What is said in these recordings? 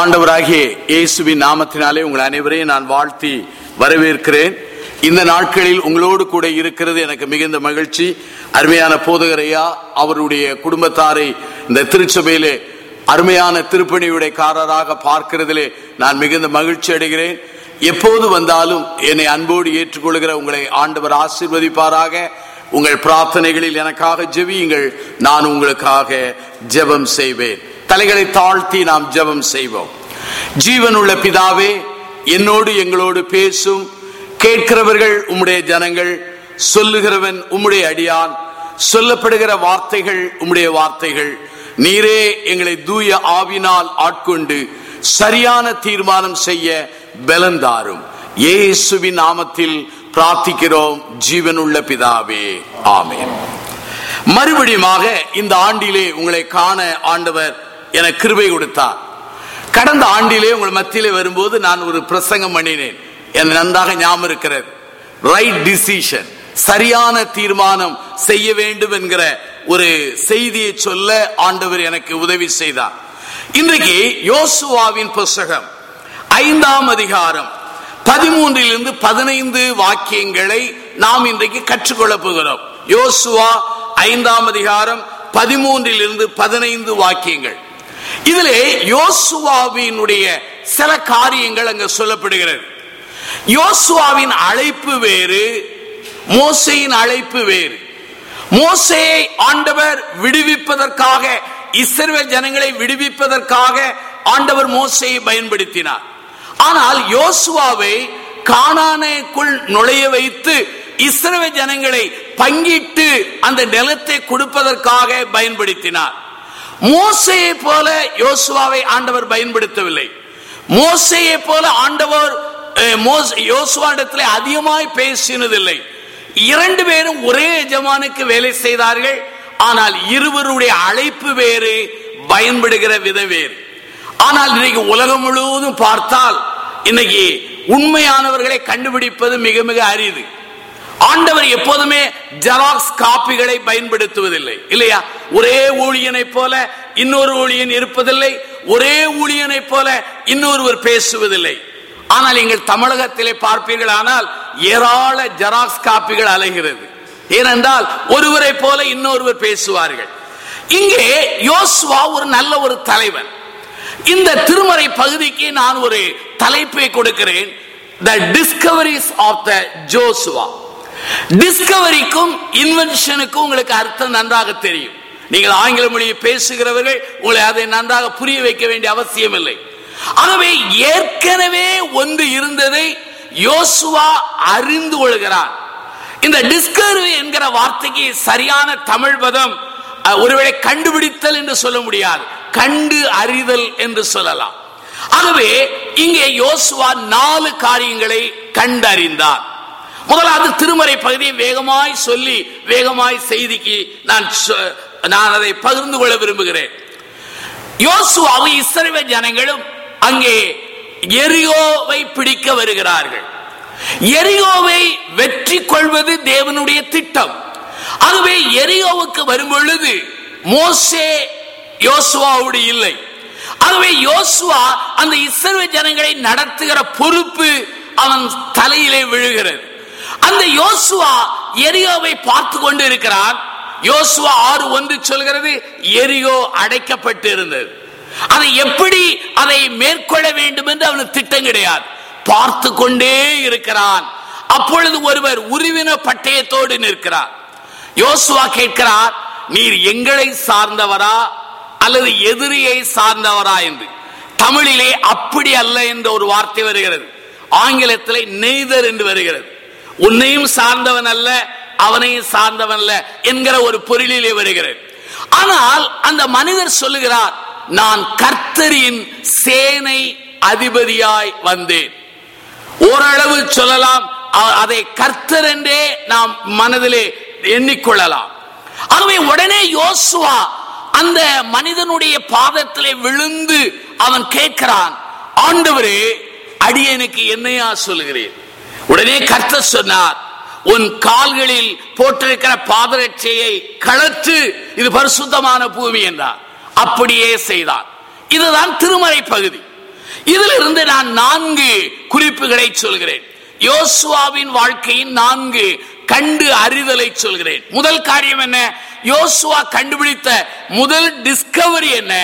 ஆண்டவராகிய இயேசுவின் நாமத்தினாலே உங்கள் அனைவரையும் நான் வாழ்த்தி வரவேற்கிறேன் இந்த நாட்களில் உங்களோடு கூட இருக்கிறது எனக்கு மிகுந்த மகிழ்ச்சி அருமையான போதகரையா அவருடைய குடும்பத்தாரை இந்த திருச்சபையிலே அருமையான திருப்பணியுடைக்காரராக பார்க்கிறதிலே நான் மிகுந்த மகிழ்ச்சி அடைகிறேன் எப்போது வந்தாலும் என்னை அன்போடு ஏற்றுக்கொள்கிற உங்களை ஆண்டவர் ஆசீர்வதிப்பாராக உங்கள் பிரார்த்தனைகளில் எனக்காக ஜெபியுங்கள் நான் உங்களுக்காக ஜெபம் செய்வேன் தலைகளை தாழ்த்தி நாம் ஜெபம் செய்வோம் ஜீவனுள்ள பிதாவே என்னோடு எங்களோடு பேசும் கேட்கிறவர்கள் உம்முடைய ஜனங்கள் சொல்லுகிறவன் உம்முடைய அடியான் சொல்லப்படுகிற வார்த்தைகள் உம்முடைய வார்த்தைகள் நீரே எங்களை தூய ஆவினால் ஆட்கொண்டு சரியான தீர்மானம் செய்ய பலந்தாரும் இயேசுவின் நாமத்தில் பிரார்த்திக்கிறோம் ஜீவனுள்ள பிதாவே ஆமென் மறுபடியுமாக இந்த ஆண்டிலே உங்களை காண ஆண்டவர் என கிருபை கொடுத்தார் கடந்த ஆண்டிலே உங்கள் மத்தியிலே வரும்போது நான் ஒரு பிரசங்கம் பண்ணினேன் என் நன்றாக ஞாபகம் இருக்கிறது ரைட் டிசிஷன் சரியான தீர்மானம் செய்ய வேண்டும் என்கிற ஒரு செய்தியை சொல்ல ஆண்டவர் எனக்கு உதவி செய்தார் இன்றைக்கு யோசுவாவின் புஸ்தகம் ஐந்தாம் அதிகாரம் பதிமூன்றிலிருந்து பதினைந்து வாக்கியங்களை நாம் இன்றைக்கு கற்றுக்கொள்ளப் போகிறோம் யோசுவா ஐந்தாம் அதிகாரம் பதிமூன்றிலிருந்து பதினைந்து வாக்கியங்கள் இதிலே யோசுவாவினுடைய சில காரியங்கள் அங்க சொல்லப்படுகிறது யோசுவாவின் அழைப்பு வேறு மோசையின் அழைப்பு வேறு மோசையை ஆண்டவர் விடுவிப்பதற்காக இஸ்ரவேல் ஜனங்களை விடுவிப்பதற்காக ஆண்டவர் மோசையை பயன்படுத்தினார் ஆனால் யோசுவாவை கானானுக்குள் நுழைய வைத்து இஸ்ரவேல் ஜனங்களை பங்கிட்டு அந்த நிலத்தை கொடுப்பதற்காக பயன்படுத்தினார் மோசையை போல யோசுவாவை ஆண்டவர் பயன்படுத்தவில்லை மோசையை போல ஆண்டவர் யோசுவாடத்தில் அதிகமாய் பேசினதில்லை இரண்டு பேரும் ஒரே எஜமானுக்கு வேலை செய்தார்கள் ஆனால் இருவருடைய அழைப்பு வேறு பயன்படுகிற விதம் வேறு ஆனால் இன்னைக்கு உலகம் முழுவதும் பார்த்தால் இன்னைக்கு உண்மையானவர்களை கண்டுபிடிப்பது மிக மிக அரிது ஆண்டவர் எப்போதுமே ஜெராக்ஸ் காப்பிகளை பயன்படுத்துவதில்லை இல்லையா ஒரே ஊழியனை போல இன்னொரு ஊழியன் இருப்பதில்லை ஒரே ஊழியனை போல இன்னொருவர் பேசுவதில்லை ஆனால் எங்கள் தமிழகத்திலே பார்ப்பீர்கள் ஆனால் ஏராள ஜெராக்ஸ் காப்பிகள் அலைகிறது ஏனென்றால் ஒருவரை போல இன்னொருவர் பேசுவார்கள் இங்கே யோசுவா ஒரு நல்ல ஒரு தலைவன் இந்த திருமறை பகுதிக்கு நான் ஒரு தலைப்பை கொடுக்கிறேன் the discoveries of the Joshua டிஸ்கவரிக்கும் இன்வென்ஷனுக்கும் உங்களுக்கு அர்த்தம் நன்றாக தெரியும் நீங்கள் ஆங்கில மொழியை பேசுகிறவர்கள் உங்களை அதை நன்றாக புரிய வைக்க வேண்டிய அவசியம் இல்லை ஆகவே ஏற்கனவே ஒன்று இருந்ததை யோசுவா அறிந்து கொள்கிறார் இந்த டிஸ்கவரி என்கிற வார்த்தைக்கு சரியான தமிழ் பதம் ஒருவேளை கண்டுபிடித்தல் என்று சொல்ல முடியாது கண்டு அறிதல் என்று சொல்லலாம் ஆகவே இங்கே யோசுவா நாலு காரியங்களை கண்டறிந்தார் முதலாவது திருமறை பகுதியை வேகமாய் சொல்லி வேகமாய் செய்திக்கு நான் நான் அதை பகிர்ந்து கொள்ள விரும்புகிறேன் யோசுவாவும் இஸ்ரவேல் ஜனங்களும் அங்கே எரியோவை பிடிக்க வருகிறார்கள் எரியோவை வெற்றி கொள்வது தேவனுடைய திட்டம் ஆகவே எரியோவுக்கு வரும் பொழுது மோசே யோசுவாவோடு இல்லை ஆகவே யோசுவா அந்த இஸ்ரவேல் ஜனங்களை நடத்துகிற பொறுப்பு அவன் தலையிலே விழுகிறது அந்த யோசுவா எரியோவை பார்த்து கொண்டு இருக்கிறான் யோசுவா ஆறு ஒன்று சொல்கிறது எரியோ அடைக்கப்பட்டு இருந்தது அதை எப்படி அதை மேற்கொள்ள வேண்டும் என்று அவனுக்கு திட்டம் கிடையாது பார்த்து கொண்டே இருக்கிறான் அப்பொழுது ஒருவர் உருவின பட்டயத்தோடு நிற்கிறார் யோசுவா கேட்கிறார் நீர் எங்களை சார்ந்தவரா அல்லது எதிரியை சார்ந்தவரா என்று தமிழிலே அப்படி அல்ல என்ற ஒரு வார்த்தை வருகிறது ஆங்கிலத்தில் நெய்தர் என்று வருகிறது உன்னையும் சார்ந்தவன் அல்ல அவனையும் சார்ந்தவன் அல்ல என்கிற ஒரு பொருளிலே வருகிறது ஆனால் அந்த மனிதர் சொல்லுகிறார் நான் கர்த்தரின் சேனை அதிபதியாய் வந்தேன் ஓரளவு சொல்லலாம் அதை கர்த்தர் என்றே நாம் மனதிலே எண்ணிக்கொள்ளலாம் ஆகவே உடனே யோசுவா அந்த மனிதனுடைய பாதத்திலே விழுந்து அவன் கேட்கிறான் ஆண்டவரே அடியனுக்கு என்னையா சொல்லுகிறேன் உடனே கர்த்தர் சொன்னார் உன் கால்களில் போட்டிருக்கிற பாதரட்சையை கழற்று இது பரிசுத்தமான பூமி என்றார் அப்படியே செய்தான் இதுதான் திருமறை பகுதி இதிலிருந்து நான் நான்கு குறிப்புகளை சொல்கிறேன் யோசுவாவின் வாழ்க்கையின் நான்கு கண்டு அறிதலை சொல்கிறேன் முதல் காரியம் என்ன யோசுவா கண்டுபிடித்த முதல் டிஸ்கவரி என்ன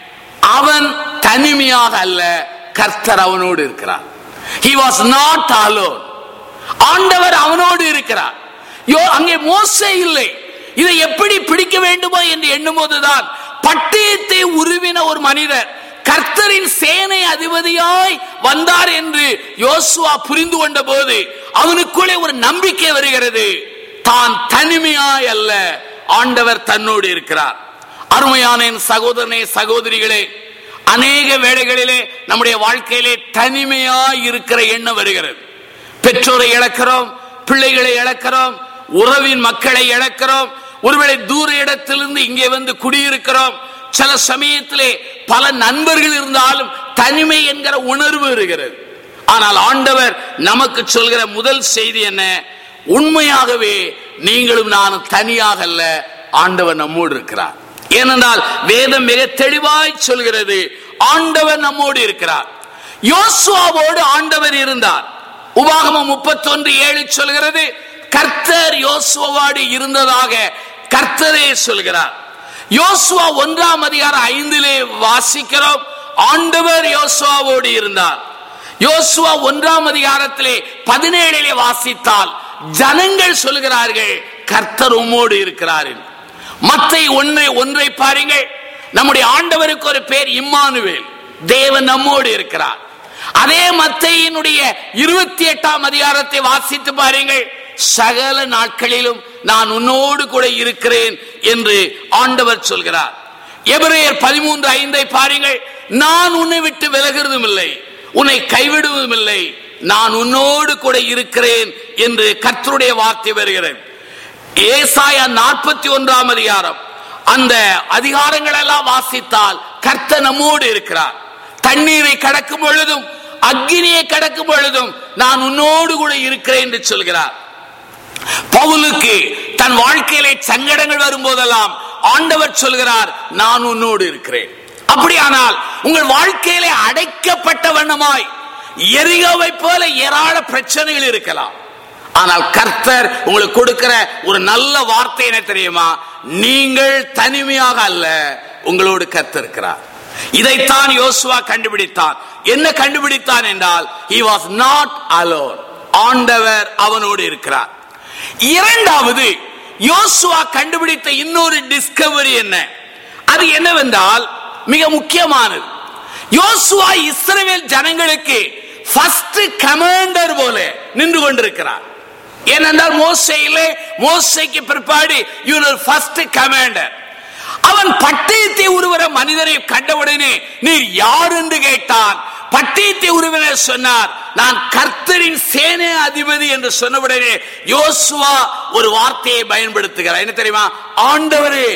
அவன் தனிமையாக அல்ல கர்த்தர் அவனோடு இருக்கிறார் he was not alone ஆண்டவர் அவனோடு இருக்கிறார் யோ அங்கே மோசே இல்லை இதை எப்படி பிடிக்க வேண்டுமோ என்று எண்ணும் போதுதான் பட்டயத்தை உருவின ஒரு மனிதர் கர்த்தரின் சேனை அதிபதியாய் வந்தார் என்று யோசுவா புரிந்து கொண்ட போது அவனுக்குள்ளே ஒரு நம்பிக்கை வருகிறது தான் தனிமையாய் அல்ல ஆண்டவர் தன்னோடு இருக்கிறார் அருமையான என் சகோதரனே சகோதரிகளே அநேக வேளைகளிலே நம்முடைய வாழ்க்கையிலே தனிமையாய் இருக்கிற எண்ணம் வருகிறது பெற்றோரை இழக்கிறோம் பிள்ளைகளை இழக்கிறோம் உறவின் மக்களை இழக்கிறோம் ஒருவேளை தூர இடத்திலிருந்து இங்கே வந்து குடியிருக்கிறோம் சில சமயத்திலே பல நண்பர்கள் இருந்தாலும் தனிமை என்கிற உணர்வு இருக்கிறது ஆனால் ஆண்டவர் நமக்கு சொல்கிற முதல் செய்தி என்ன உண்மையாகவே நீங்களும் நானும் தனியாக அல்ல ஆண்டவர் நம்மோடு இருக்கிறார் ஏனென்றால் வேதம் மிக தெளிவாய் சொல்கிறது ஆண்டவர் நம்மோடு இருக்கிறார் யோசுவாவோடு ஆண்டவர் இருந்தார் உபாகமம் முப்பத்தொன்று ஏழு சொல்கிறது கர்த்தர் யோசுவாவோடு இருந்ததாக கர்த்தரே சொல்கிறார் யோசுவா ஒன்றாம் அதிகாரம் ஐந்திலே வாசிக்கிறோம் ஆண்டவர் யோசுவாவோடு இருந்தார் யோசுவா ஒன்றாம் அதிகாரத்திலே பதினேழிலே வாசித்தால் ஜனங்கள் சொல்கிறார்கள் கர்த்தர் உம்மோடு இருக்கிறார் என்று. மத்தை ஒன்றை ஒன்றை பாருங்கள் நம்முடைய ஆண்டவருக்கு ஒரு பேர் இம்மானுவேல் தேவன் நம்மோடு இருக்கிறார் அதே மத்தையினுடைய இருபத்தி எட்டாம் அதிகாரத்தை வாசித்து பாருங்கள் சகல நாட்களிலும் நான் உன்னோடு கூட இருக்கிறேன் என்று ஆண்டவர் சொல்கிறார் எபிரேயர் பதிமூன்று ஐந்தை பாருங்கள் நான் உன்னை விட்டு விலகிறதும் இல்லை உன்னை கைவிடுவதும் இல்லை நான் உன்னோடு கூட இருக்கிறேன் என்று கர்த்தருடைய வார்த்தை வருகிறது ஏசாயா நாற்பத்தி ஒன்றாம் அதிகாரம் அந்த அதிகாரங்கள் எல்லாம் வாசித்தால் கர்த்த நம்மோடு இருக்கிறார் தண்ணீரை கடக்கும் பொழுதும் அக்னியை கடக்கும் பொழுதும் நான் உன்னோடு கூட இருக்கிறேன் என்று சொல்கிறார் பவுலுக்கு தன் வாழ்க்கையிலே சங்கடங்கள் வரும்போதெல்லாம் ஆண்டவர் சொல்கிறார் நான் உன்னோடு இருக்கிறேன் அப்படியானால் உங்கள் வாழ்க்கையிலே அடைக்கப்பட்ட வண்ணமாய் எரிகவை போல ஏராள பிரச்சனைகள் இருக்கலாம் ஆனால் கர்த்தர் உங்களுக்கு கொடுக்கிற ஒரு நல்ல வார்த்தை என்ன தெரியுமா நீங்கள் தனிமையாக அல்ல உங்களோடு கர்த்தர் இருக்கிறார் இதைத்தான் யோசுவா கண்டுபிடித்தான் என்ன கண்டுபிடித்தான் என்றால் he was not alone ஆண்டவர் அவனோடு இருக்கிறார் இரண்டாவது யோசுவா கண்டுபிடித்த இன்னொரு டிஸ்கவரி என்ன அது என்னவென்றால் மிக முக்கியமானது யோசுவா இஸ்ரவேல் ஜனங்களுக்கு ஃபர்ஸ்ட் கமாண்டர் போல நின்று கொண்டிருக்கிறார் ஏனென்றால் மோசையிலே மோசைக்கு பிற்பாடு இவர் ஃபர்ஸ்ட் கமாண்டர் அவன் பட்டயத்தை உருவர மனிதரை கண்டவுடனே நீர் யார் என்று கேட்டான் பட்டயத்தை உருவினர் சொன்னார் நான் கர்த்தரின் சேனை அதிபதி என்று சொன்னவுடனே யோசுவா ஒரு வார்த்தையை பயன்படுத்துகிறார் என்ன தெரியுமா ஆண்டவரே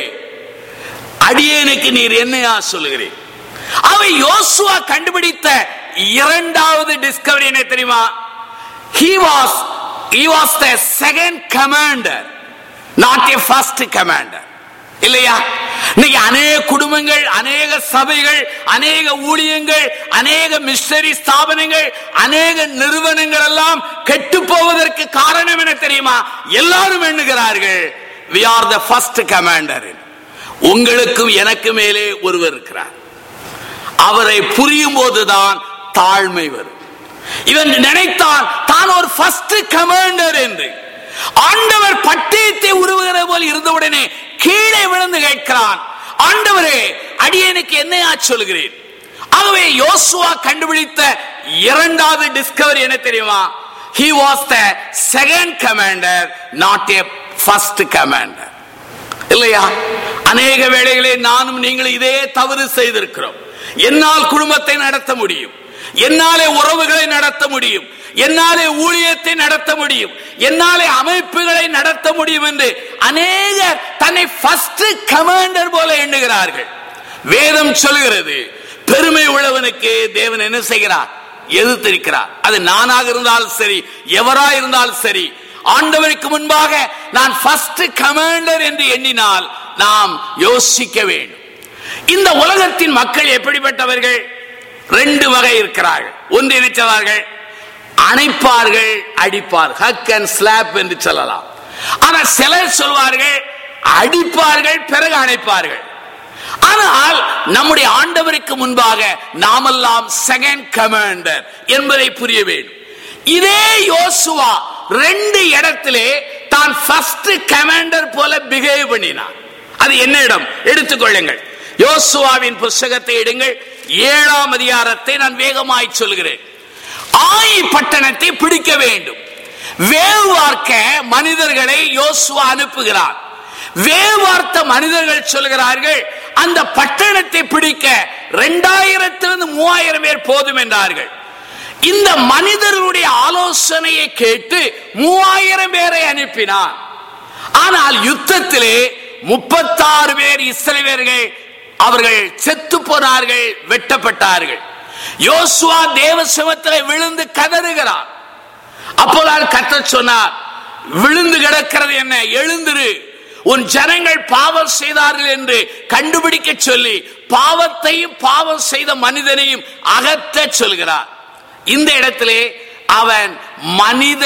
அடியேனுக்கு நீர் என்னையா சொல்லுகிறேன் அவை யோசுவா கண்டுபிடித்த இரண்டாவது டிஸ்கவரி என்ன தெரியுமா he was he was the second commander not a first commander இல்லையா இன்னைக்கு அநேக குடும்பங்கள் அநேக சபைகள் அநேக ஊழியங்கள் அநேக மிஷனரி ஸ்தாபனங்கள் அநேக நிறுவனங்கள் எல்லாம் கெட்டு போவதற்கு காரணம் என்ன தெரியுமா எல்லாரும் எண்ணுகிறார்கள் we are the first commander உங்களுக்கும் எனக்கு மேலே ஒருவர் இருக்கிறார் அவரை புரியும் போதுதான் தாழ்மை வரும் இவன் நினைத்தான் தான் ஒரு ஃபர்ஸ்ட் கமாண்டர் என்று ஆண்டவர் பட்டயத்தை உருவுகிற போல் இருந்தவுடனே கீழே விழுந்து கேட்கிறான் ஆண்டவரே அடியனுக்கு என்னையா சொல்கிறேன் ஆகவே யோசுவா கண்டுபிடித்த இரண்டாவது டிஸ்கவரி என்ன தெரியுமா he was the second commander not a first commander இல்லையா அநேக வேளைகளே நானும் நீங்கள் இதே தவறு செய்திருக்கிறோம் என்னால் குடும்பத்தை நடத்த முடியும் என்னாலே உறவுகளை நடத்த முடியும் என்னாலே ஊழியத்தை நடத்த முடியும் என்னாலே அமைப்புகளை நடத்த முடியும் என்று அநேகர் தன்னை ஃபர்ஸ்ட் கமாண்டர் போல எண்ணுகிறார்கள் வேதம் சொல்கிறது பெருமை உள்ளவனுக்கு தேவன் என்ன செய்கிறார் எதிர்த்திருக்கிறார் அது நானாக இருந்தாலும் சரி எவரா இருந்தாலும் சரி ஆண்டவருக்கு முன்பாக நான் ஃபர்ஸ்ட் கமாண்டர் என்று எண்ணினால் நாம் யோசிக்க வேண்டும் இந்த உலகத்தின் மக்கள் எப்படிப்பட்டவர்கள் ரெண்டு வகை இருக்கிறார்கள் ஒன்று நினைச்சவார்கள் அணைப்பார்கள் அடிப்பார் ஹக் அண்ட் ஸ்லாப் என்று சொல்லலாம் ஆனா சிலர் சொல்வார்கள் அடிப்பார்கள் பிறகு அணைப்பார்கள் ஆனால் நம்முடைய ஆண்டவருக்கு முன்பாக நாமெல்லாம் செகண்ட் கமாண்டர் என்பதை புரிய வேண்டும் இதே யோசுவா ரெண்டு இடத்திலே தான் ஃபர்ஸ்ட் கமாண்டர் போல பிஹேவ் பண்ணினான் அது என்ன இடம் எடுத்துக்கொள்ளுங்கள் யோசுவாவின் புஸ்தகத்தை எடுங்கள் ஏழாம் அதிகாரத்தை நான் வேகமாய் சொல்கிறேன் ஆயி பட்டணத்தை பிடிக்க வேண்டும் வேவார்க்க மனிதர்களை யோசுவா அனுப்புகிறார் வேவார்த்த மனிதர்கள் சொல்கிறார்கள் அந்த பட்டணத்தை பிடிக்க இரண்டாயிரத்திலிருந்து மூவாயிரம் பேர் போதும் என்றார்கள் இந்த மனிதர்களுடைய ஆலோசனையை கேட்டு மூவாயிரம் பேரை அனுப்பினார் ஆனால் யுத்தத்திலே முப்பத்தாறு பேர் இஸ்ரவேலர்கள் அவர்கள் செத்து போனார்கள் வெட்டப்பட்டார்கள் யோசுவா தேவ சிவத்தில் விழுந்து கதறுகிறார் அப்போதான் கத்த சொன்னார் விழுந்து கிடக்கிறது என்ன எழுந்திரு உன் ஜனங்கள் பாவம் செய்தார்கள் என்று கண்டுபிடிக்க சொல்லி பாவத்தையும் பாவம் செய்த மனிதனையும் அகற்ற சொல்கிறார் இந்த இடத்திலே அவன் மனித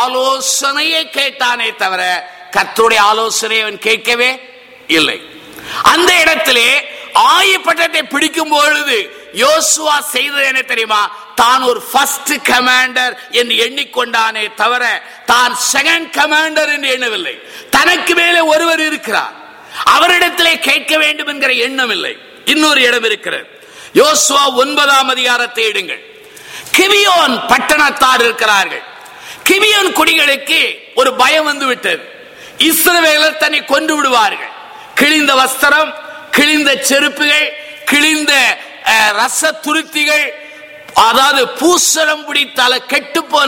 ஆலோசனையை கேட்டானே தவிர கர்த்தருடைய ஆலோசனையை அவன் கேட்கவே இல்லை அந்த இடத்திலே ஆயப்பட்டத்தை பிடிக்கும் பொழுது யோசுவா செய்தது என்ன தெரியுமா தான் ஒரு ஃபர்ஸ்ட் கமாண்டர் என்று எண்ணிக்கொண்டானே தவிர தான் செகண்ட் கமாண்டர் என்று எண்ணவில்லை தனக்கு மேலே ஒருவர் இருக்கிறார் அவரிடத்திலே கேட்க வேண்டும் என்கிற எண்ணம் இல்லை இன்னொரு இடம் இருக்கிறது யோசுவா ஒன்பதாம் அதிகாரத்தை எடுங்கள் கிவியோன் பட்டணத்தார் இருக்கிறார்கள் கிவியோன் குடிகளுக்கு ஒரு பயம் வந்து விட்டது இஸ்ரவேலர் தன்னை கொண்டு விடுவார்கள் கிழிந்த வஸ்திரம் கிழிந்த செருப்புகள் கிழிந்த அஹ், ரச துருத்திகள் அதாவது பூசலம் பிடித்தால கெட்டு போன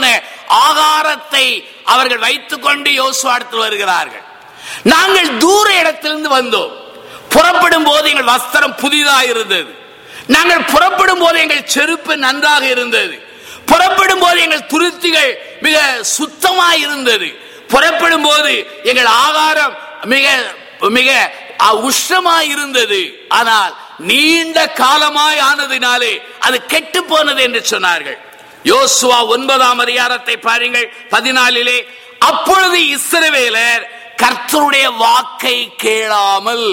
ஆகாரத்தை அவர்கள் வைத்துக் கொண்டு யோசுவாடத்தில் வருகிறார்கள் நாங்கள் தூர இடத்திலிருந்து வந்தோம் புறப்படும் போது எங்கள் வஸ்திரம் புதிதாக இருந்தது நாங்கள் புறப்படும் போது எங்கள் செருப்பு நன்றாக இருந்தது புறப்படும் போது எங்கள் துருத்திகள் மிக சுத்தமாய் இருந்தது புறப்படும் போது எங்கள் ஆகாரம் மிக மிக அஹ், உஷ்ணமாய் இருந்தது ஆனால் நீண்ட காலமாய் ஆனதினாலே அது கெட்டு போனது என்று சொன்னார்கள் யோசுவா ஒன்பதாம் அதிகாரத்தை பாருங்கள் பதினாலிலே அப்பொழுது இஸ்ரவேலர் கர்த்தருடைய வாக்கை கேளாமல்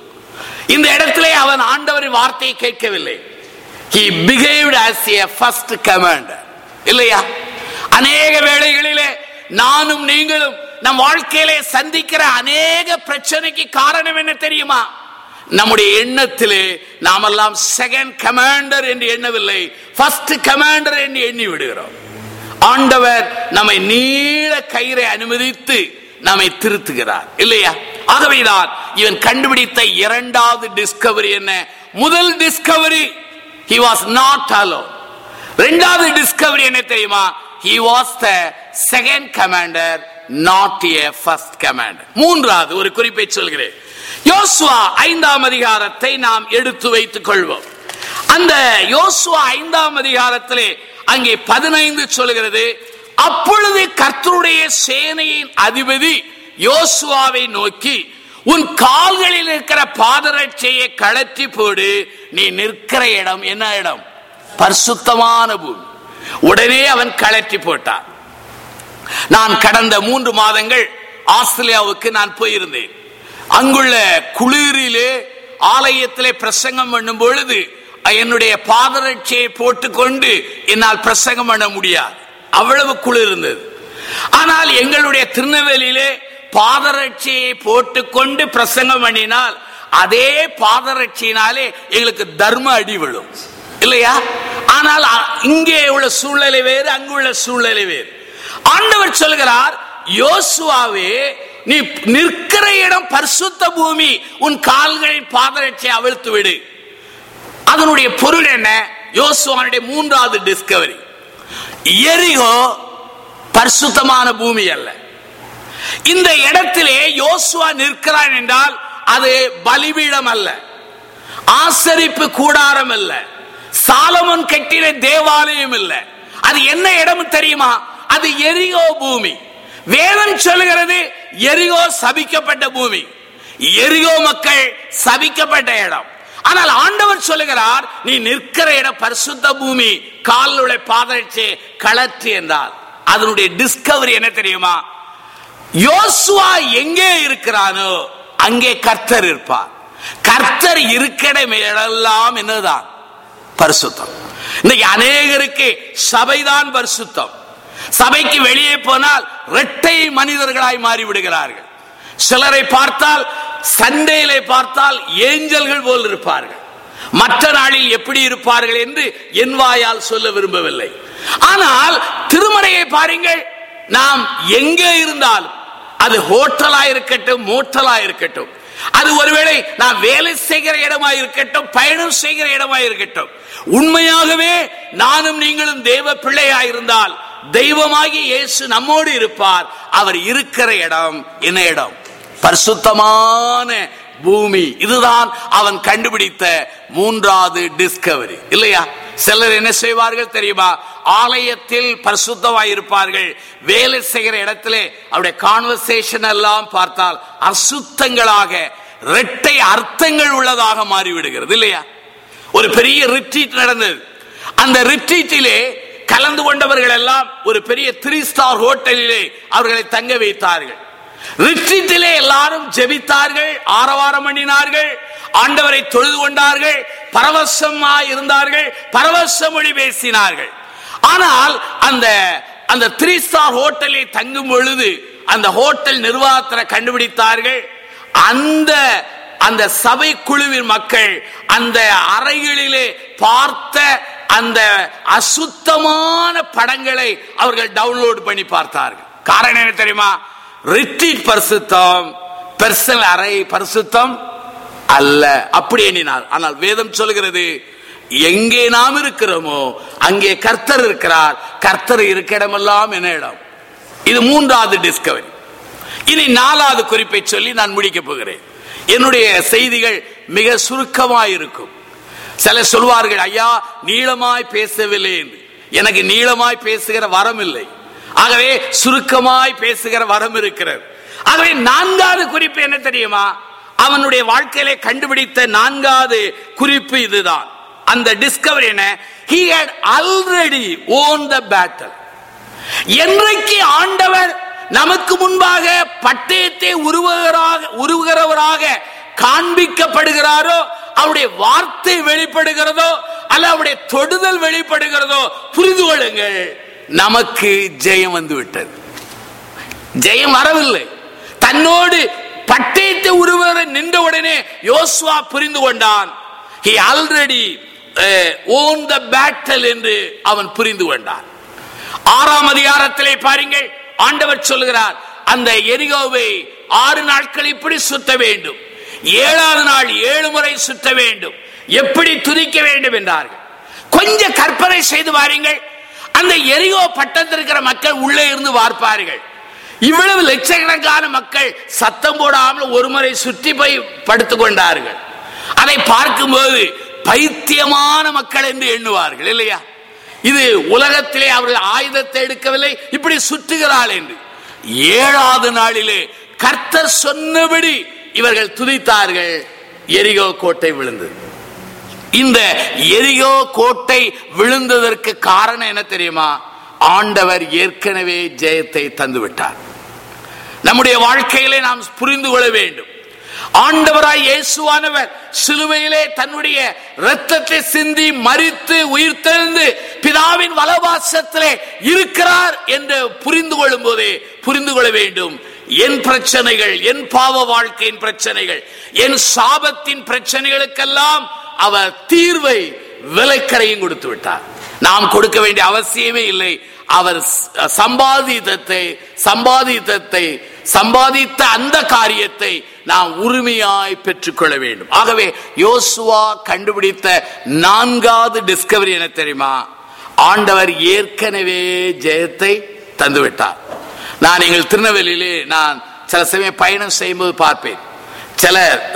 இந்த இடத்திலே அவன் ஆண்டவரின் வார்த்தையை கேட்கவில்லை he behaved as a first commander இல்லையா அநேக வேளைகளிலே நானும் நீங்களும் நம் வாழ்க்கையிலே சந்திக்கிற அநேக பிரச்சனைக்கு காரணம் என்ன தெரியுமா நம்முடைய எண்ணத்திலே நாமெல்லாம் செகண்ட் கமாண்டர் என்று எண்ணவில்லை ஃபர்ஸ்ட் கமாண்டர் என்று எண்ணி விடுகிறோம் ஆண்டவர் நம்மை நீள கயிறை அனுமதித்து நம்மை திருத்துகிறார் இல்லையா ஆகவேதான் இவன் கண்டுபிடித்த இரண்டாவது டிஸ்கவரி என்ன முதல் discovery he was not alone இரண்டாவது டிஸ்கவரி என்ன தெரியுமா he was the second commander not a first commander மூன்றாவது ஒரு குறிப்பை சொல்கிறேன் யோசுவா ஐந்தாம் அதிகாரத்தை நாம் எடுத்து வைத்துக் கொள்வோம் அந்த யோசுவா ஐந்தாம் அதிகாரத்திலே அங்கே பதினைந்து சொல்கிறது அப்பொழுது கர்த்தருடைய சேனையின் அதிபதி யோசுவாவை நோக்கி உன் கால்களில் இருக்கிற பாதரட்சையை கழற்றி போடு நீ நிற்கிற இடம் என்ன இடம் பரிசுத்தமான பூமி உடனே அவன் கழற்றி போட்டான் நான் கடந்த மூன்று மாதங்கள் ஆஸ்திரேலியாவுக்கு நான் போயிருந்தேன் அங்குள்ள குளிரிலே ஆலயத்திலே பிரசங்கம் பண்ணும் பொழுது என்னுடைய பாதரட்சியை போட்டுக்கொண்டு என்னால் பிரசங்கம் பண்ண முடியாது அவ்வளவு குளிர் இருந்தது ஆனால் எங்களுடைய திருநெல்வேலியிலே பாதரட்சியை போட்டுக்கொண்டு பிரசங்கம் பண்ணினால் அதே பாதரட்சியினாலே எங்களுக்கு தர்ம அடி விழும் இல்லையா ஆனால் அ- இங்கே உள்ள சூழ்நிலை வேறு அங்குள்ள சூழ்நிலை வேறு ஆண்டவர் சொல்கிறார் யோசுவாவே நீ நிற்கிற இடம் பரிசுத்த பூமி உன் கால்களில் பாதரட்சியை அவிழ்த்து விடு அதனுடைய பொருள் என்ன யோசுவானுடைய மூன்றாவது டிஸ்கவரி எரிகோ பரிசுத்தமான பூமி அல்ல இந்த இடத்திலே யோசுவா நிற்கிறான் என்றால் அது பலிபீடம் அல்ல ஆசரிப்பு கூடாரம் அல்ல சாலமன் கட்டின தேவாலயம் இல்ல அது என்ன இடம் தெரியுமா அது எரிகோ பூமி வேதம் சொல்லுகிறது எரிகோ சபிக்கப்பட்ட பூமி எரிகோ மக்கள் சபிக்கப்பட்ட இடம் ஆனால் ஆண்டவர் சொல்லுகிறார் நீ நிற்கிற இடம் பரிசுத்த பூமி காலுடைய பாதரட்சி களற்று என்றார் அதனுடைய டிஸ்கவரி என்ன தெரியுமா யோசுவா எங்கே இருக்கிறானோ அங்கே கர்த்தர் இருப்பார் கர்த்தர் இருக்கிற இடமெல்லாம் என்னதான் பரிசுத்தம் இன்னைக்கு அநேகருக்கு சபைதான் பரிசுத்தம் சபைக்கு வெளியே போனால் இரட்டை மனிதர்களாய் மாறி விடுகிறார்கள் சிலரை பார்த்தால் சண்டையிலே பார்த்தால் ஏஞ்சல்கள் போல் இருப்பார்கள் மற்ற நாளில் எப்படி இருப்பார்கள் என்று என் வாயால் சொல்ல விரும்பவில்லை ஆனால் திருமறையை பாருங்கள் நாம் எங்கே இருந்தாலும் அது ஹோட்டலா இருக்கட்டும் மோட்டலா இருக்கட்டும் அது ஒருவேளை நான் வேலை செய்கிற இடமா இருக்கட்டும் பயணம் செய்கிற இடமா இருக்கட்டும் உண்மையாகவே நானும் நீங்களும் தேவ பிள்ளையா இருந்தால் தெய்வமாகி இயேசு நம்மோடு இருப்பார் அவர் இருக்கிற இடம் என்ன இடம் பரிசுத்தமான பூமி இதுதான் அவன் கண்டுபிடித்த மூன்றாவது டிஸ்கவரி இல்லையா சிலர் என்ன செய்வார்கள் தெரியுமா ஆலயத்தில் பரிசுத்தமாய் இருப்பார்கள் வேலை செய்கிற இடத்திலே அவருடைய கான்வர்சேஷன் எல்லாம் பார்த்தால் அசுத்தங்களாக இரட்டை அர்த்தங்கள் உள்ளதாக மாறிவிடுகிறது இல்லையா ஒரு பெரிய ரிட்ரீட் நடந்தது அந்த ரிட்ரீட்டிலே கலந்து கொண்டவர்கள் எல்லாம் ஒரு பெரிய த்ரீ ஸ்டார் ஹோட்டலிலே அவர்களை தங்க வைத்தார்கள் ரிட்ரீட்டிலே எல்லாரும் ஜெபித்தார்கள் ஆரவாரம் பண்ணினார்கள் ஆண்டவரை தொழுது கொண்டார்கள் பரவசமா இருந்தார்கள் பரவச மொழி பேசினார்கள் ஆனால் அந்த அந்த த்ரீ ஸ்டார் ஹோட்டலில் தங்கும் பொழுது அந்த ஹோட்டல் நிர்வாகத்தில் கண்டுபிடித்தார்கள் அந்த அந்த சபை குழுவின் மக்கள் அந்த அறைகளிலே பார்த்த அந்த அசுத்தமான படங்களை அவர்கள் டவுன்லோட் பண்ணி பார்த்தார்கள் காரணம் என்ன தெரியுமா ரிட்ரீட் பரிசுத்தம் பெர்சனல் அறை பரிசுத்தம் அல்ல அப்படி எண்ணினார் ஆனால் வேதம் சொல்கிறது எங்கே நாம் இருக்கிறோமோ அங்கே கர்த்தர் இருக்கிறார் கர்த்தர் இருக்க இடமெல்லாம் என்ன இடம் இது மூன்றாவது டிஸ்கவரி இனி நாலாவது குறிப்பை சொல்லி நான் முடிக்க போகிறேன் என்னுடைய செய்திகள் மிக சுருக்கமாய் இருக்கும் சில சொல்வார்கள் ஐயா நீளமாய் பேசவில்லை என்று எனக்கு நீளமாய் பேசுகிற வரம் இல்லை ஆகவே சுருக்கமாய் பேசுகிற வரம் இருக்கிறது ஆகவே நான்காவது குறிப்பு என்ன தெரியுமா அவனுடைய வாழ்க்கையிலே கண்டுபிடித்த நான்காவது குறிப்பு இதுதான் அந்த டிஸ்கவரி என்ன he had already won the battle என்றைக்கு ஆண்டவர் நமக்கு முன்பாக பட்டயத்தை உருவகராக உருவுகிறவராக காண்பிக்கப்படுகிறாரோ அவருடைய வார்த்தை வெளிப்படுகிறதோ அல்ல அவருடைய தொடுதல் வெளிப்படுகிறதோ புரிந்து கொள்ளுங்கள் நமக்கு ஜெயம் வந்து விட்டது ஜெயம் வரவில்லை தன்னோடு பட்டயத்தை உருவர நின்ற உடனே யோசுவா புரிந்து கொண்டான் he already uh, won the battle என்று அவன் புரிந்து கொண்டான் ஆறாம் அதிகாரத்திலே பாருங்கள் ஆண்டவர் சொல்லுகிறார் அந்த எரிகோவை ஆறு நாட்கள் இப்படி சுத்த வேண்டும் ஏழாவது நாள் ஏழு முறை சுத்த வேண்டும் எப்படி துதிக்க வேண்டும் என்றார்கள் கொஞ்சம் கற்பனை செய்து பாருங்கள் அந்த எரிகோ பட்டத்தில் இருக்கிற மக்கள் உள்ளே இருந்து பார்ப்பார்கள் இவ்வளவு லட்சக்கணக்கான மக்கள் சத்தம் போடாமல் ஒரு முறை சுற்றி போய் படுத்துக் கொண்டார்கள் அதை பார்க்கும்போது பைத்தியமான மக்கள் என்று எண்ணுவார்கள் இல்லையா இது உலகத்திலே அவர்கள் ஆயுதத்தை எடுக்கவில்லை இப்படி சுற்றுகிறாள் என்று ஏழாவது நாளிலே கர்த்தர் சொன்னபடி இவர்கள் துதித்தார்கள் எரிகோ கோட்டை விழுந்தது இந்த எரிகோ கோட்டை விழுந்ததற்கு காரணம் என்ன தெரியுமா ஆண்டவர் ஏற்கனவே ஜெயத்தை தந்து விட்டார் நம்முடைய வாழ்க்கையிலே நாம் புரிந்து கொள்ள வேண்டும் ஆண்டவராய் இயேசுவானவர் சிலுவையிலே தன்னுடைய இரத்தத்தை சிந்தி மறித்து உயிர்த்தெழுந்து பிதாவின் வலவாசத்திலே இருக்கிறார் என்று புரிந்து கொள்ளும் போதே புரிந்து கொள்ள வேண்டும் என் பிரச்சனைகள் என் பாவ வாழ்க்கையின் பிரச்சனைகள் என் சாபத்தின் பிரச்சனைகளுக்கெல்லாம் அவர் தீர்வை விலைக்கரையும் கொடுத்து விட்டார் நாம் கொடுக்க வேண்டிய அவசியமே இல்லை அவர் சம்பாதித்தத்தை சம்பாதித்தத்தை சம்பாதித்த அந்த காரியத்தை நாம் உரிமையாய் பெற்றுக்கொள்ள வேண்டும் ஆகவே யோசுவா கண்டுபிடித்த நான்காவது டிஸ்கவரி என்ன தெரியுமா ஆண்டவர் ஏற்கனவே ஜெயத்தை தந்துவிட்டார் நான் எங்கள் திருநெல்வேலியிலே நான் சில சமயம் பயணம் செய்யும்போது பார்ப்பேன் சில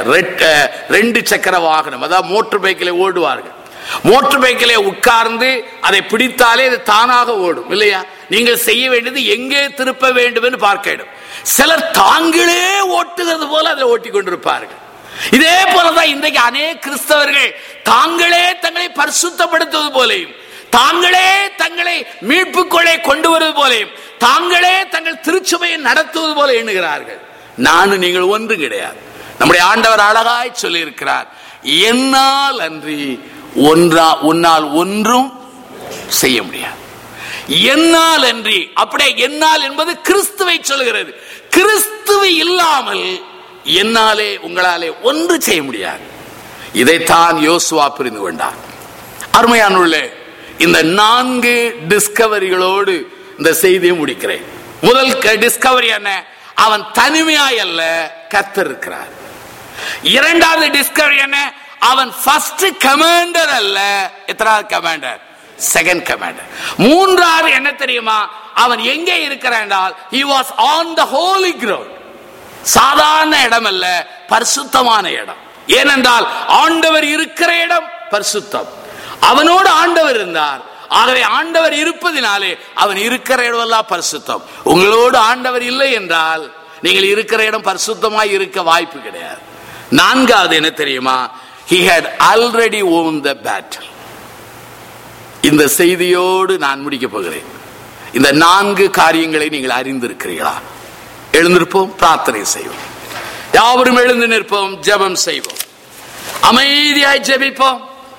ரெண்டு சக்கர வாகனம் அதாவது மோட்டர் பைக்கில் ஓடுவார்கள் மோட்டர் பைக்கிலே உட்கார்ந்து அதை பிடித்தாலே அது தானாக ஓடும் இல்லையா நீங்கள் செய்ய வேண்டியது எங்கே திருப்ப வேண்டும் என்று பார்க்க வேண்டும் சிலர் தாங்களே ஓட்டுகிறது போல அதை ஓட்டி கொண்டிருப்பார்கள் இதே போலதான் இன்றைக்கு அநேக கிறிஸ்தவர்கள் தாங்களே தங்களை பரிசுத்தப்படுத்துவது போலையும் தாங்களே தங்களை மீட்புக்குள்ளே கொண்டு வருவது போலையும் தாங்களே தங்கள் திருச்சபையை நடத்துவது போல எண்ணுகிறார்கள் நானும் நீங்கள் ஒன்றும் கிடையாது நம்முடைய ஆண்டவர் அழகாய் சொல்லியிருக்கிறார் என்னால் அன்றி ஒன்றா உன்னால் ஒன்றும் செய்ய முடியாது என்னால் அன்றி அப்படியே என்னால் என்பது கிறிஸ்துவை சொல்கிறது கிறிஸ்துவை இல்லாமல் என்னாலே உங்களாலே ஒன்று செய்ய முடியாது இதைத்தான் யோசுவா புரிந்து கொண்டார் அருமையானுள்ளே இந்த நான்கு டிஸ்கவரிகளோடு இந்த செய்தியை முடிக்கிறேன் முதல் டிஸ்கவரி என்ன அவன் தனிமையாய் அல்ல கத்தர் இருக்கிறார் இரண்டாவது டிஸ்கவரி என்ன அவன் ஃபர்ஸ்ட் கமாண்டர் அல்ல எத்தனாவது கமாண்டர் செகண்ட் கமாண்டர் மூன்றாவது என்ன தெரியுமா அவன் எங்கே இருக்கிறான் என்றால் he was on the holy ground சாதாரண இடம் அல்ல பரிசுத்தமான இடம் ஏனென்றால் ஆண்டவர் இருக்கிற இடம் பரிசுத்தம் அவனோடு ஆண்டவர் இருந்தார் ஆகவே ஆண்டவர் இருப்பதினாலே அவன் இருக்கிற இடமெல்லாம் பரிசுத்தம் உங்களோடு ஆண்டவர் இல்லை என்றால் நீங்கள் இருக்கிற இடம் பரிசுத்தமாய் இருக்க வாய்ப்பு கிடையாது நான்காவது என்ன தெரியுமா he had already won the battle இந்த செய்தியோடு நான் முடிக்கப் போகிறேன் இந்த நான்கு காரியங்களை நீங்கள் அறிந்திருக்கிறீர்களா எழுந்திருப்போம் பிரார்த்தனை செய்வோம் யாவரும் எழுந்து நிற்போம் ஜெபம் செய்வோம் அமைதியாய் ஜெபிப்போம்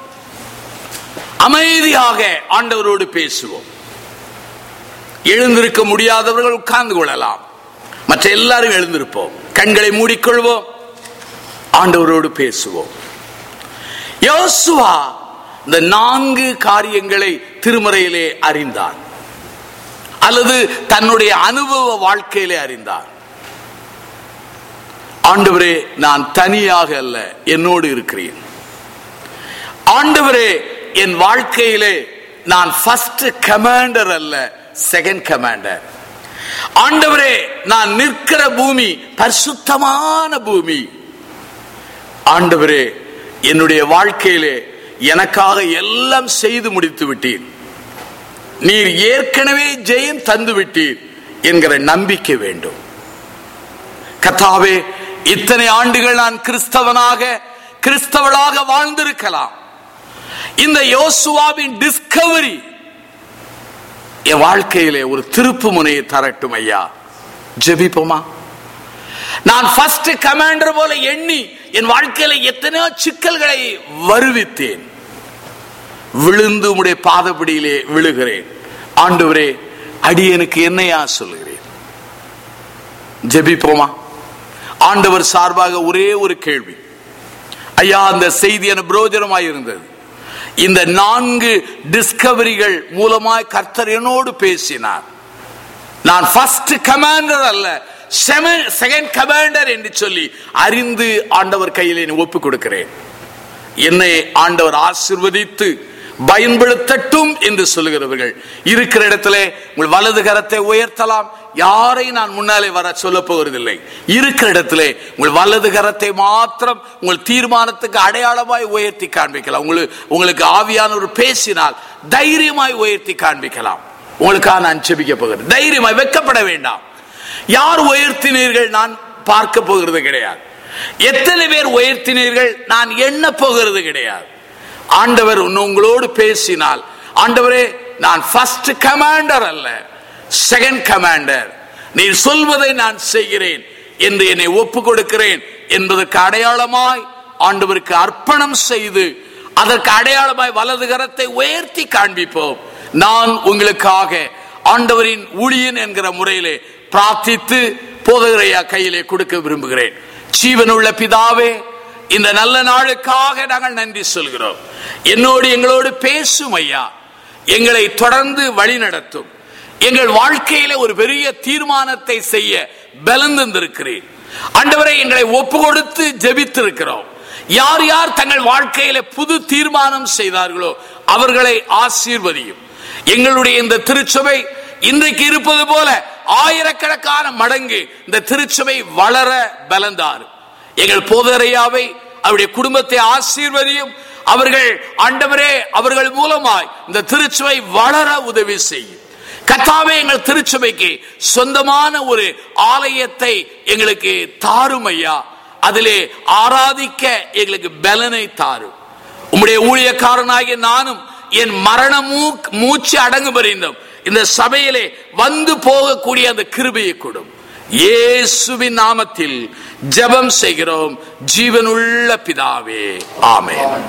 அமைதியாக ஆண்டவரோடு பேசுவோம் எழுந்திருக்க முடியாதவர்கள் உட்கார்ந்து கொள்ளலாம் மற்ற எல்லாரும் எழுந்திருப்போம் கண்களை மூடிக்கொள்வோம் ஆண்டவரோடு பேசுவோம் யோசுவா இந்த நான்கு காரியங்களை திருமறையிலே அறிந்தார் அல்லது தன்னுடைய அனுபவ வாழ்க்கையிலே அறிந்தார் ஆண்டவரே நான் தனியாக அல்ல என்னோடு இருக்கிறேன் ஆண்டவரே என் வாழ்க்கையிலே நான் ஃபர்ஸ்ட் கமாண்டர் அல்ல செகண்ட் கமாண்டர் ஆண்டவரே நான் நிற்கிற பூமி பரிசுத்தமான பூமி ஆண்டவரே என்னுடைய வாழ்க்கையிலே எனக்காக எல்லாம் செய்து முடித்து விட்டீர் நீர் ஏற்கனவே ஜெயம் தந்து விட்டீர் என்கிற நம்பிக்கை வேண்டும் கத்தாவே இத்தனை ஆண்டுகள் நான் கிறிஸ்தவனாக கிறிஸ்தவளாக வாழ்ந்திருக்கலாம் இந்த யோசுவாவின் டிஸ்கவரி என் வாழ்க்கையிலே ஒரு திருப்பு முனையை தரட்டும் ஐயா ஜெபிப்போமா நான் ஃபர்ஸ்ட் கமாண்டர் போல எண்ணி என் வாழ்க்கையில எத்தனையோ சிக்கல்களை வருவித்தேன் விழுந்து உடைய பாதப்படியிலே விழுகிறேன் ஆண்டவரே அடியனுக்கு என்னையா சொல்லுகிறேன் ஜெபிப்போமா ஆண்டவர் சார்பாக ஒரே ஒரு கேள்வி ஐயா அந்த செய்தி என புரோஜனமாய் இருந்தது இந்த நான்கு டிஸ்கவரிகள் மூலமாய் கர்த்தர் என்னோடு பேசினார் நான் ஃபர்ஸ்ட் கமாண்டர் அல்ல செகண்ட் கமாண்டர் என்று சொல்லி அறிந்து ஆண்டவர் கையிலே ஒப்பு கொடுக்கிறேன் என்னை ஆண்டவர் ஆசிர்வதித்து பயன்படுத்தட்டும் என்று சொல்லுகிறவர்கள் இருக்கிற இடத்துல உங்கள் வலது கரத்தை உயர்த்தலாம் யாரை நான் முன்னாலே வர சொல்ல போவதில்லை இருக்கிற இடத்துல உங்கள் வலது கரத்தை மாத்திரம் உங்கள் தீர்மானத்துக்கு அடையாளமாய் உயர்த்தி காண்பிக்கலாம் உங்களுக்கு உங்களுக்கு ஆவியானவர் பேசினால் தைரியமாய் உயர்த்தி காண்பிக்கலாம் உங்களுக்காக நான் செபிக்க போகிறேன் தைரியமாய் வெக்கப்பட வேண்டாம் யார் உயர்த்தினீர்கள் நான் பார்க்க போகிறது கிடையாது எத்தனை பேர் உயர்த்தினீர்கள் நான் எண்ண போகிறது கிடையாது ஆண்டவர் உங்களோடு பேசினால் ஆண்டவரே நான் ஃபர்ஸ்ட் கமாண்டர் அல்ல செகண்ட் கமாண்டர் நீ சொல்வதை நான் செய்கிறேன் என்று என்னை ஒப்பு கொடுக்கிறேன் என்பதற்கு அடையாளமாய் ஆண்டவருக்கு அர்ப்பணம் செய்து அதற்கு அடையாளமாய் வலது கரத்தை உயர்த்தி காண்பிப்போம் நான் உங்களுக்காக ஆண்டவரின் ஊழியன் என்கிற முறையிலே பிரார்த்தித்து போதகரையா கையிலே கொடுக்க விரும்புகிறேன் ஜீவனுள்ள பிதாவே இந்த நல்ல நாளுக்காக நாங்கள் நன்றி சொல்கிறோம் என்னோடு எங்களோடு பேசும் ஐயா எங்களை தொடர்ந்து வழி நடத்தும் எங்கள் வாழ்க்கையில ஒரு பெரிய தீர்மானத்தை செய்ய பலன் தந்திருக்கிறேன் ஆண்டவரை எங்களை ஒப்பு கொடுத்து ஜெபித்திருக்கிறோம் யார் யார் தங்கள் வாழ்க்கையில புது தீர்மானம் செய்தார்களோ அவர்களை ஆசீர்வதியும் எங்களுடைய இந்த திருச்சபை இன்றைக்கு இருப்பது போல ஆயிரக்கணக்கான மடங்கு இந்த திருச்சபை வளர பலந்தாரும் எங்கள் போதரையாவை அவருடைய குடும்பத்தை ஆசீர்வதியும் அவர்கள் ஆண்டவரே அவர்கள் மூலமாய் இந்த திருச்சபை வளர உதவி செய்யும் கத்தாவே எங்கள் திருச்சபைக்கு சொந்தமான ஒரு ஆலயத்தை எங்களுக்கு தாரும் ஐயா அதிலே ஆராதிக்க எங்களுக்கு பலனை தாரும் உம்முடைய ஊழியக்காரனாகிய நானும் என் மரண மூக்- மூச்சு அடங்கு பறிந்தோம் இந்த சபையிலே வந்து போகக்கூடிய அந்த கிருபையை கொடும் இயேசுவின் நாமத்தில் ஜெபம் செய்கிறோம் ஜீவனுள்ள பிதாவே ஆமென்